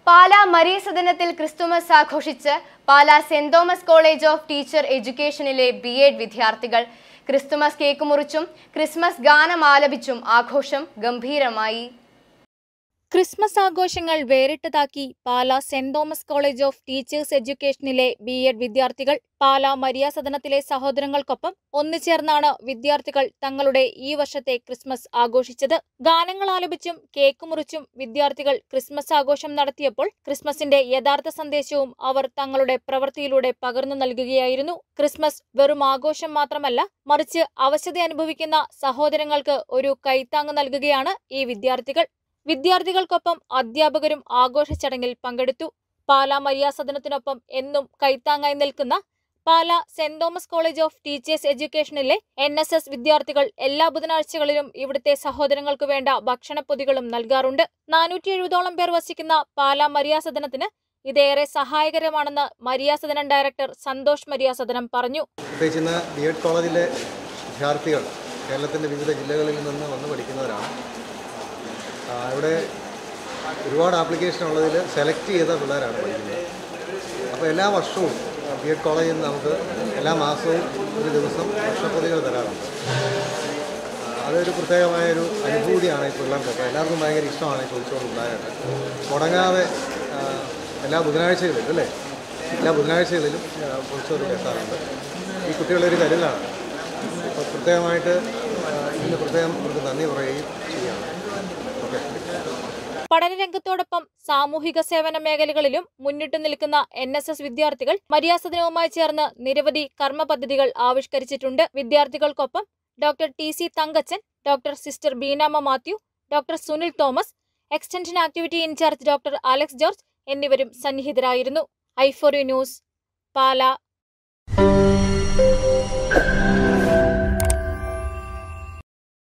പാലാ മരീസ് ദിനത്തിൽ ക്രിസ്തുമസ് ആഘോഷിച്ച് Pala Saint Thomas College of Teacher എഡ്യൂക്കേഷനിലെ ബി എഡ് വിദ്യാർത്ഥികൾ ക്രിസ്തുമസ് കേക്ക് മുറിച്ചും ക്രിസ്മസ് ഗാനം ആലപിച്ചും ആഘോഷം ഗംഭീരമായി ക്രിസ്മസ് ആഘോഷങ്ങൾ വേറിട്ടതാക്കി Pala Saint Thomas College of Teachers എഡ്യൂക്കേഷനിലെ ബി എഡ് വിദ്യാർത്ഥികൾ പാലാ മരിയ സദനത്തിലെ സഹോദരങ്ങൾക്കൊപ്പം ഒന്നുചേർന്നാണ് വിദ്യാർത്ഥികൾ തങ്ങളുടെ ഈ വർഷത്തെ ക്രിസ്മസ് ആഘോഷിച്ചത് ഗാനങ്ങൾ ആലപിച്ചും കേക്ക് മുറിച്ചും വിദ്യാർത്ഥികൾ ക്രിസ്മസ് ആഘോഷം നടത്തിയപ്പോൾ ക്രിസ്മസിന്റെ യഥാർത്ഥ സന്ദേശവും അവർ തങ്ങളുടെ പ്രവൃത്തിയിലൂടെ പകർന്നു നൽകുകയായിരുന്നു ക്രിസ്മസ് വെറും ആഘോഷം മാത്രമല്ല മറിച്ച് അവശത അനുഭവിക്കുന്ന സഹോദരങ്ങൾക്ക് ഒരു കൈത്താങ് നൽകുകയാണ് ഈ വിദ്യാർത്ഥികൾ വിദ്യാർത്ഥികൾക്കൊപ്പം അധ്യാപകരും ആഘോഷ ചടങ്ങിൽ പങ്കെടുത്തു പാലാ മര്യാസദനത്തിനൊപ്പം എന്നും കൈത്താങ്ങായി നിൽക്കുന്ന Pala Saint Thomas College of Teachers എഡ്യൂക്കേഷനിലെ എൻ എസ് എസ് വിദ്യാർത്ഥികൾ എല്ലാ ബുധനാഴ്ചകളിലും ഇവിടുത്തെ സഹോദരങ്ങൾക്ക് വേണ്ട ഭക്ഷണപ്പൊതികളും നൽകാറുണ്ട് നാനൂറ്റി എഴുപതോളം പേർ വസിക്കുന്ന പാലാ മര്യാസദനത്തിന് ഇതേറെ സഹായകരമാണെന്ന് മര്യാസദനം ഡയറക്ടർ സന്തോഷ് മര്യാസദനം പറഞ്ഞു പ്രത്യേകിച്ച് ഇന്ന് ബി എഡ് കോളേജിലെ വിദ്യാർത്ഥികൾ കേരളത്തിൻ്റെ വിവിധ ജില്ലകളിൽ നിന്ന് വന്ന് പഠിക്കുന്നവരാണ് ആ, ഇവിടെ ഒരുപാട് ആപ്ലിക്കേഷൻ ഉള്ളതിൽ സെലക്ട് ചെയ്ത പിള്ളേരാണ് പഠിക്കുന്നത് അപ്പോൾ എല്ലാ വർഷവും ബി എഡ് കോളേജിൽ നിന്ന് നമുക്ക് എല്ലാ മാസവും ഒരു ദിവസം ഭക്ഷണപ്പൊതികൾ തരാറുണ്ട് ആ, അതൊരു പ്രത്യേകമായൊരു അനുഭൂതിയാണ് ഈ പിള്ളേർക്കൊക്കെ എല്ലാവർക്കും ഭയങ്കര ഇഷ്ടമാണ് ഈ പൊതിച്ചോറ് ഉണ്ടായത് മുടങ്ങാതെ ആ, എല്ലാ ബുധനാഴ്ചകളിലും അല്ലേ എല്ലാ ബുധനാഴ്ചകളിലും ആ, പൊതിച്ചോറ് കേൾക്കാറുണ്ട് ഈ കുട്ടികളുടെ ഒരു കരുതലാണ് അപ്പോൾ പ്രത്യേകമായിട്ട് ആ, ഇതിന് പ്രത്യേകം അവർക്ക് നന്ദി പറയുകയും ചെയ്യുകയാണ് ഓക്കെ പഠനരംഗത്തോടൊപ്പം സാമൂഹിക സേവന മേഖലകളിലും മുന്നിട്ടു നിൽക്കുന്ന എൻ എസ് എസ് വിദ്യാർത്ഥികൾ മര്യാസദനവുമായി ചേർന്ന് നിരവധി കർമ്മ പദ്ധതികൾ ആവിഷ്കരിച്ചിട്ടുണ്ട് വിദ്യാർത്ഥികൾക്കൊപ്പം doctor T C Thankachan doctor sister Beenamma Mathew doctor Sunil Thomas extension activity in charge doctor Alex George എന്നിവരും സന്നിഹിതരായിരുന്നു ഐഫോറി ന്യൂസ് പാല